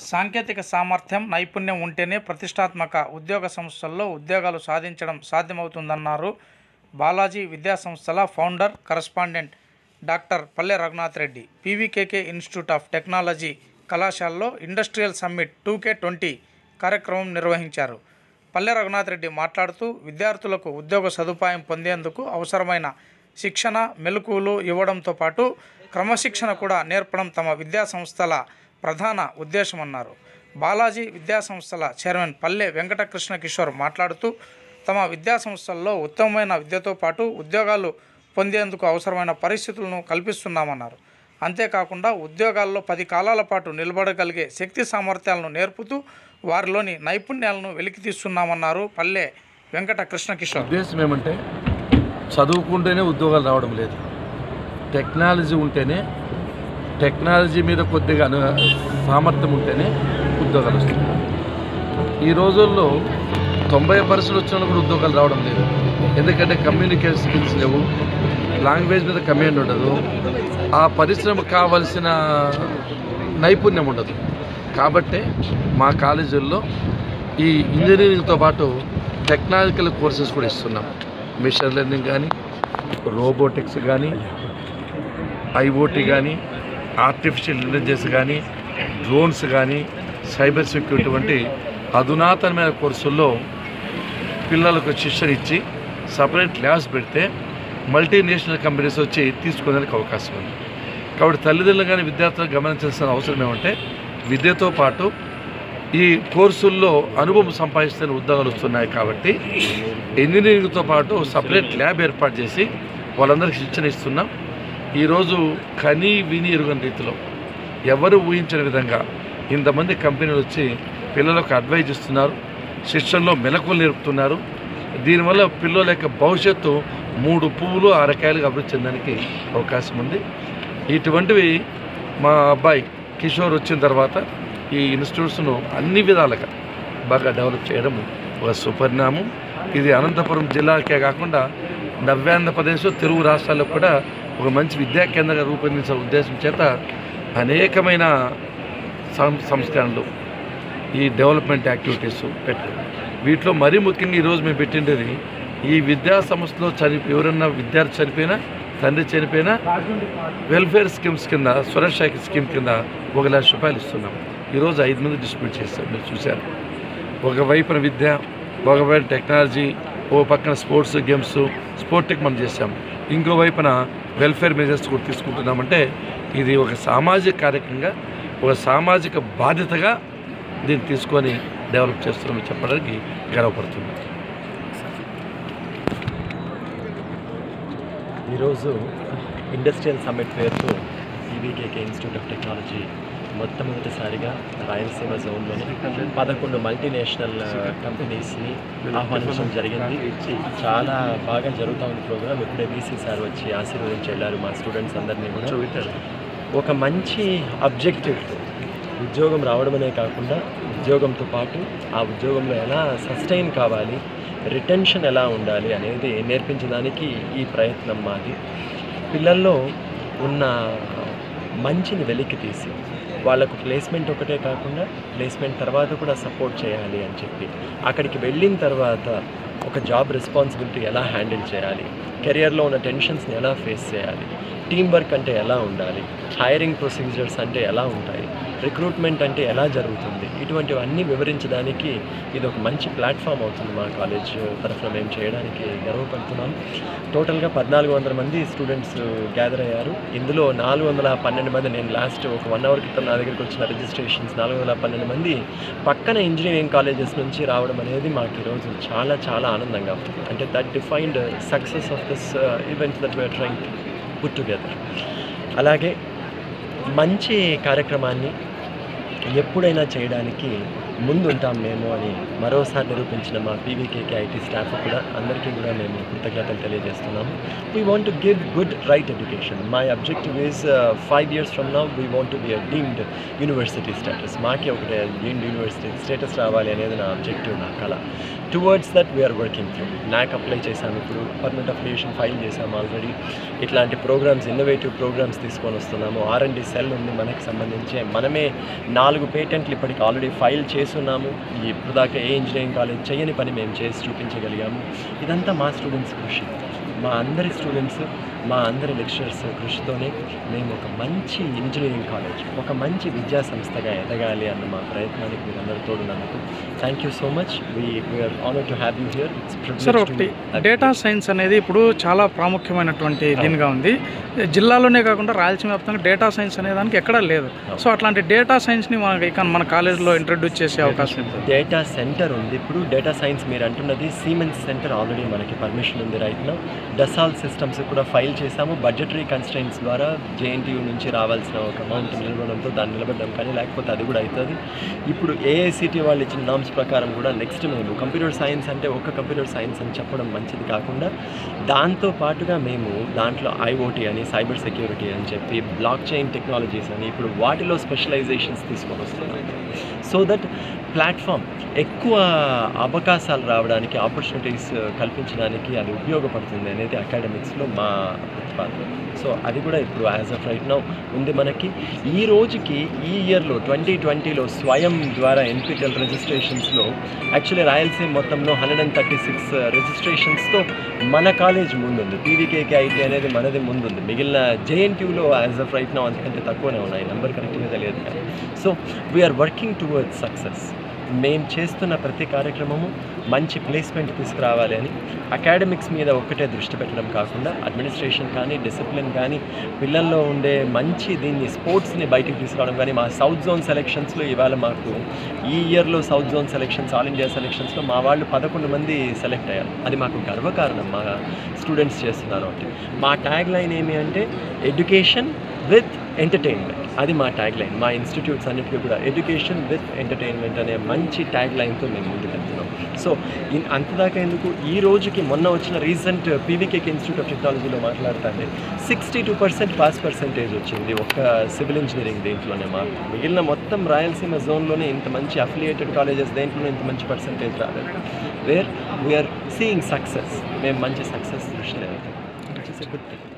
సాంకేతిక సామర్థ్యం నైపుణ్యం ఉంటేనే ప్రతిష్టాత్మక ఉద్యోగ సంస్థల్లో ఉద్యోగాలు సాధించడం సాధ్యమవుతుందన్నారు బాలాజీ విద్యా సంస్థల founder correspondent doctor Palle Raghunath Reddy PVKK institute of technology కళాశాలలో ఇండస్ట్రియల్ సమ్మిట్ టూకే ట్వంటీ కార్యక్రమం నిర్వహించారు పల్లె రఘునాథ్ రెడ్డి మాట్లాడుతూ విద్యార్థులకు ఉద్యోగ సదుపాయం పొందేందుకు అవసరమైన శిక్షణ మెలకువలు ఇవ్వడంతో పాటు క్రమశిక్షణ కూడా నేర్పడం తమ విద్యా సంస్థల ప్రధాన ఉద్దేశమన్నారు బాలాజీ విద్యా సంస్థల చైర్మన్ పల్లె వెంకటకృష్ణ కిషోర్ మాట్లాడుతూ తమ విద్యా సంస్థల్లో ఉత్తమమైన విద్యతో పాటు ఉద్యోగాలు పొందేందుకు అవసరమైన పరిస్థితులను కల్పిస్తున్నామన్నారు అంతేకాకుండా ఉద్యోగాల్లో పది కాలాల పాటు నిలబడగలిగే శక్తి సామర్థ్యాలను నేర్పుతూ వారిలోని నైపుణ్యాలను వెలికితీస్తున్నామన్నారు పల్లె వెంకట కృష్ణ కిషోర్ ఉద్దేశం ఏమంటే చదువుకుంటేనే ఉద్యోగాలు రావడం లేదు టెక్నాలజీ ఉంటేనే టెక్నాలజీ మీద కొద్దిగా అను సామర్థ్యం ఉంటేనే ఉద్యోగాలు వస్తాయి ఈ రోజుల్లో తొంభై పర్సెంట్ వచ్చిన కూడా ఉద్యోగాలు రావడం లేదు ఎందుకంటే కమ్యూనికేషన్ స్కిల్స్ లేవు లాంగ్వేజ్ మీద కమాండ్ ఉండదు ఆ పరిశ్రమకు కావలసిన నైపుణ్యం ఉండదు కాబట్టే మా కాలేజీల్లో ఈ ఇంజనీరింగ్తో పాటు టెక్నాలజికల్ కోర్సెస్ కూడా ఇస్తున్నాం మిషన్ లెర్నింగ్ కానీ రోబోటిక్స్ కానీ ఐఓటీ కానీ ఆర్టిఫిషియల్ ఇంటెలిజెన్స్ కానీ డ్రోన్స్ కానీ సైబర్ సెక్యూరిటీ వంటి అధునాతనమైన కోర్సుల్లో పిల్లలకు శిక్షణ ఇచ్చి సపరేట్ ల్యాబ్స్ పెడితే మల్టీనేషనల్ కంపెనీస్ వచ్చి తీసుకోవడానికి అవకాశం ఉంది కాబట్టి తల్లిదండ్రులు కానీ విద్యార్థులు గమనించాల్సిన అవసరం ఏమంటే విద్యతో పాటు ఈ కోర్సుల్లో అనుభవం సంపాదిస్తున్న ఉద్యోగాలు వస్తున్నాయి కాబట్టి ఇంజనీరింగ్తో పాటు సపరేట్ ల్యాబ్ ఏర్పాటు చేసి వాళ్ళందరికీ శిక్షణ ఇస్తున్నాం ఈరోజు కని విని ఎరుగని రీతిలో ఎవరు ఊహించని విధంగా ఇంతమంది కంపెనీలు వచ్చి పిల్లలకు అడ్వైజ్ ఇస్తున్నారు శిక్షణలో మెలకువలు నేర్పుతున్నారు దీనివల్ల పిల్లల యొక్క భవిష్యత్తు మూడు పువ్వులు అరకాయలుగా అభివృద్ధి చెందడానికి అవకాశం ఉంది ఇటువంటివి మా అబ్బాయి కిషోర్ వచ్చిన తర్వాత ఈ ఇన్స్టిట్యూట్స్ను అన్ని విధాలుగా బాగా డెవలప్ చేయడం ఒక సుపరిణామం ఇది అనంతపురం జిల్లాకే కాకుండా నవ్యాంధ్రప్రదేశ్ తెలుగు రాష్ట్రాల్లో కూడా ఒక మంచి విద్యా కేంద్రంగా రూపొందించిన ఉద్దేశం చేత అనేకమైన సం సంస్కరణలు ఈ డెవలప్మెంట్ యాక్టివిటీస్ పెట్టారు వీటిలో మరీ ముఖ్యంగా ఈరోజు మేము పెట్టిండేది ఈ విద్యా సంస్థలో చనిపో ఎవరన్నా విద్యార్థి చనిపోయినా తండ్రి చనిపోయినా వెల్ఫేర్ స్కీమ్స్ కింద సురక్ష స్కీమ్ కింద ఒక లక్ష రూపాయలు ఇస్తున్నాం ఈరోజు ఐదు మంది డిస్ట్రిబ్యూట్ చేస్తాం మీరు చూశారు ఒకవైపున విద్య ఒకవైపు టెక్నాలజీ ఓ పక్కన స్పోర్ట్స్ గేమ్స్ స్పోర్ట్కి మనం చేసాం ఇంకో వైపున వెల్ఫేర్ మెజర్స్ కూడా తీసుకుంటున్నామంటే ఇది ఒక సామాజిక కార్యక్రమంగా ఒక సామాజిక బాధ్యతగా దీన్ని తీసుకొని డెవలప్ చేస్తున్నామని చెప్పడానికి గర్వపడుతున్నాం ఈరోజు ఇండస్ట్రియల్ సమ్మిట్ పేరుతో ఈవీకేకే ఇన్స్టిట్యూట్ ఆఫ్ టెక్నాలజీ మొట్టమొదటిసారిగా రాయలసీమ జోన్లోని పదకొండు మల్టీనేషనల్ కంపెనీస్ని ఆహ్వానించడం జరిగింది చాలా బాగా జరుగుతూ ఉంది ప్రోగ్రామ్ ఇప్పుడే బీసీ సార్ వచ్చి ఆశీర్వదించి వెళ్ళారు మా స్టూడెంట్స్ అందరినీ కూడా ఒక మంచి అబ్జెక్టివ్ ఉద్యోగం రావడమనే కాకుండా ఉద్యోగంతో పాటు ఆ ఉద్యోగంలో ఎలా సస్టైన్ కావాలి రిటెన్షన్ ఎలా ఉండాలి అనేది నేర్పించడానికి ఈ ప్రయత్నం మాది పిల్లల్లో ఉన్న మంచిని వెలికి తీసి వాళ్ళకు ప్లేస్మెంట్ ఒకటే కాకుండా ప్లేస్మెంట్ తర్వాత కూడా సపోర్ట్ చేయాలి అని చెప్పి అక్కడికి వెళ్ళిన తర్వాత ఒక జాబ్ రెస్పాన్సిబిలిటీ ఎలా హ్యాండిల్ చేయాలి కెరియర్లో ఉన్న టెన్షన్స్ని ఎలా ఫేస్ చేయాలి టీం వర్క్ అంటే ఎలా ఉండాలి హైరింగ్ ప్రొసీజర్స్ అంటే ఎలా ఉంటాయి రిక్రూట్మెంట్ అంటే ఎలా జరుగుతుంది ఇటువంటివన్నీ వివరించడానికి ఇది ఒక మంచి ప్లాట్ఫామ్ అవుతుంది మా కాలేజ్ తరఫున మేము చేయడానికి గర్వపడుతున్నాం టోటల్గా పద్నాలుగు వందల మంది స్టూడెంట్స్ గ్యాదర్ అయ్యారు ఇందులో నాలుగు వందల పన్నెండు మంది నేను లాస్ట్ ఒక వన్ అవర్ క్రితం నా దగ్గరికి వచ్చిన రిజిస్ట్రేషన్స్ నాలుగు వందల పన్నెండు మంది పక్కన ఇంజనీరింగ్ కాలేజెస్ నుంచి రావడం అనేది మాకు ఈరోజు చాలా చాలా ఆనందంగా ఉంది అంటే that defined success of this event that we are trying put together అలాగే మంచి కార్యక్రమాన్ని ఎప్పుడైనా చేయడానికి ముందు ఉంటాం మేము అని మరోసారి నిరూపించిన మా పీవీకేకే ఐటీ స్టాఫ్ కూడా అందరికీ కూడా మేము కృతజ్ఞతలు తెలియజేస్తున్నాము we want to give good right education my objective is five years from now we want to be a deemed university status మాకే ఒకటి డీమ్డ్ యూనివర్సిటీ స్టేటస్ రావాలి అనేది నా అబ్జెక్టివ్ నా కళ towards that we are working through నాకు apply చేశాము ఇప్పుడు పర్మనెంట్ అప్లికేషన్ ఫైల్ చేశాము ఆల్రెడీ ఇట్లాంటి ప్రోగ్రామ్స్ ఇన్నోవేటివ్ ప్రోగ్రామ్స్ తీసుకొని వస్తున్నాము ఆర్ అండ్ డి సెల్ ఉంది మనకి సంబంధించి మనమే నాలుగు పేటెంట్లు ఇప్పటికి ఆల్రెడీ ఫైల్ చేస్తున్నాము ఇప్పుడు దాకా ఏ ఇంజనీరింగ్ కాలేజ్ చేయని పని మేము చేసి చూపించగలిగాము ఇదంతా మా స్టూడెంట్స్ కృషి మా అందరి స్టూడెంట్స్ మా అందరి లెక్చరర్స్ కృషితోనే మేము ఒక మంచి ఇంజనీరింగ్ కాలేజ్ ఒక మంచి విద్యా సంస్థగా ఎదగాలి అన్న మా ప్రయత్నానికి మీరు అందరూ తోడున్నందుకు thank you so much we we are honoured to have you here sir ఒకటి డేటా సైన్స్ అనేది ఇప్పుడు చాలా ప్రాముఖ్యమైనటువంటి దీనిగా ఉంది జిల్లాలోనే కాకుండా రాయలసీమ వ్యాప్తంగా డేటా సైన్స్ అనే దానికి ఎక్కడా లేదు సో అట్లాంటి డేటా సైన్స్ని మనకి ఇక మన కాలేజీలో ఇంట్రడ్యూస్ చేసే అవకాశం ఉంది డేటా సెంటర్ ఉంది ఇప్పుడు డేటా సైన్స్ మీరు అంటున్నది సీమెన్స్ సెంటర్ ఆల్రెడీ మనకి పర్మిషన్ ఉంది రైట్ నో డసాల్ సిస్టమ్స్ కూడా ఫైల్ చేశాము బడ్జెటరీ కన్స్టెంట్స్ ద్వారా జేఎన్టీయూ నుంచి రావాల్సిన ఒక అమౌంట్ నిలబడంతో దాన్ని నిలబడ్డాం కానీ లేకపోతే అది కూడా అవుతుంది ఇప్పుడు ఏఐసిటీ వాళ్ళు ఇచ్చిన నామ్స్ ప్రకారం కూడా నెక్స్ట్ మేము కంప్యూటర్ సైన్స్ అంటే ఒక కంప్యూటర్ సైన్స్ అని చెప్పడం మంచిది కాకుండా దాంతో పాటుగా మేము దాంట్లో ఐఓటీ అని సైబర్ సెక్యూరిటీ అని చెప్పి బ్లాక్ చైన్ టెక్నాలజీస్ అని ఇప్పుడు వాటిలో స్పెషలైజేషన్స్ తీసుకొని వస్తున్నాం సో దట్ ప్లాట్ఫామ్ ఎక్కువ అవకాశాలు రావడానికి ఆపర్చునిటీస్ కల్పించడానికి అది ఉపయోగపడుతుంది అనేది అకాడమిక్స్లో మా ప్రతిపాదన సో అది కూడా ఇప్పుడు యాజ్ ఆఫ్ రైట్ నౌ ఉంది మనకి ఈ రోజుకి ఈ ఇయర్లో ట్వంటీ ట్వంటీలో స్వయం ద్వారా ఎన్పిటెల్ రిజిస్ట్రేషన్స్లో యాక్చువల్లీ రాయలసీమ మొత్తంలో హండ్రెడ్ అండ్ థర్టీ సిక్స్ రిజిస్ట్రేషన్స్తో మన కాలేజ్ ముందుంది పీవీకేకే ఐటీ అనేది మనది ముందుంది మిగిలిన జేఎన్టీయూలో యాజ్ ఆఫ్ రైట్ నౌ అంతకంటే తక్కువనే ఉన్నాయి నెంబర్ కరెక్ట్గా తెలియదు కానీ so we are working towards success మేము చేస్తున్న ప్రతి కార్యక్రమము మంచి ప్లేస్మెంట్ తీసుకురావాలి అని అకాడమిక్స్ మీద ఒక్కటే దృష్టి పెట్టడం కాకుండా అడ్మినిస్ట్రేషన్ కానీ డిసిప్లిన్ కానీ పిల్లల్లో ఉండే మంచి దీన్ని స్పోర్ట్స్ని బయటికి తీసుకురావడం కానీ మా సౌత్ జోన్ సెలెక్షన్స్లో ఇవాళ మాకు ఈ ఇయర్లో south zone selections all India సెలెక్షన్స్లో మా వాళ్ళు పదకొండు మంది సెలెక్ట్ అయ్యారు అది మాకు గర్వకారణం మా స్టూడెంట్స్ చేస్తున్నారు అంటే మా ట్యాగ్ లైన్ ఏమి అంటే ఎడ్యుకేషన్ విత్ ఎంటర్టైన్మెంట్ అది మా ట్యాగ్ లైన్ మా ఇన్స్టిట్యూట్స్ అన్నిటికీ కూడా ఎడ్యుకేషన్ విత్ ఎంటర్టైన్మెంట్ అనే మంచి ట్యాగ్ లైన్తో మేము ముందుకు వెళ్తున్నాం సో ఇన్ అంతదాకా ఎందుకు ఈ రోజుకి మొన్న వచ్చిన రీసెంట్ పీవీకేకే ఇన్స్టిట్యూట్ ఆఫ్ టెక్నాలజీలో మాట్లాడుతుంటే sixty two percent pass percentage వచ్చింది ఒక సివిల్ ఇంజనీరింగ్ దేంట్లోనే మాకు మిగిలిన మొత్తం రాయలసీమ జోన్లోనే ఇంత మంచి అఫిలియేటెడ్ కాలేజెస్ దేంట్లోనే ఇంత మంచి పర్సంటేజ్ రాలేదు వేర్ వీఆర్ సీయింగ్ సక్సెస్ మేము మంచి సక్సెస్ దృష్టిలో వెళ్తాం గుడ్ థింగ్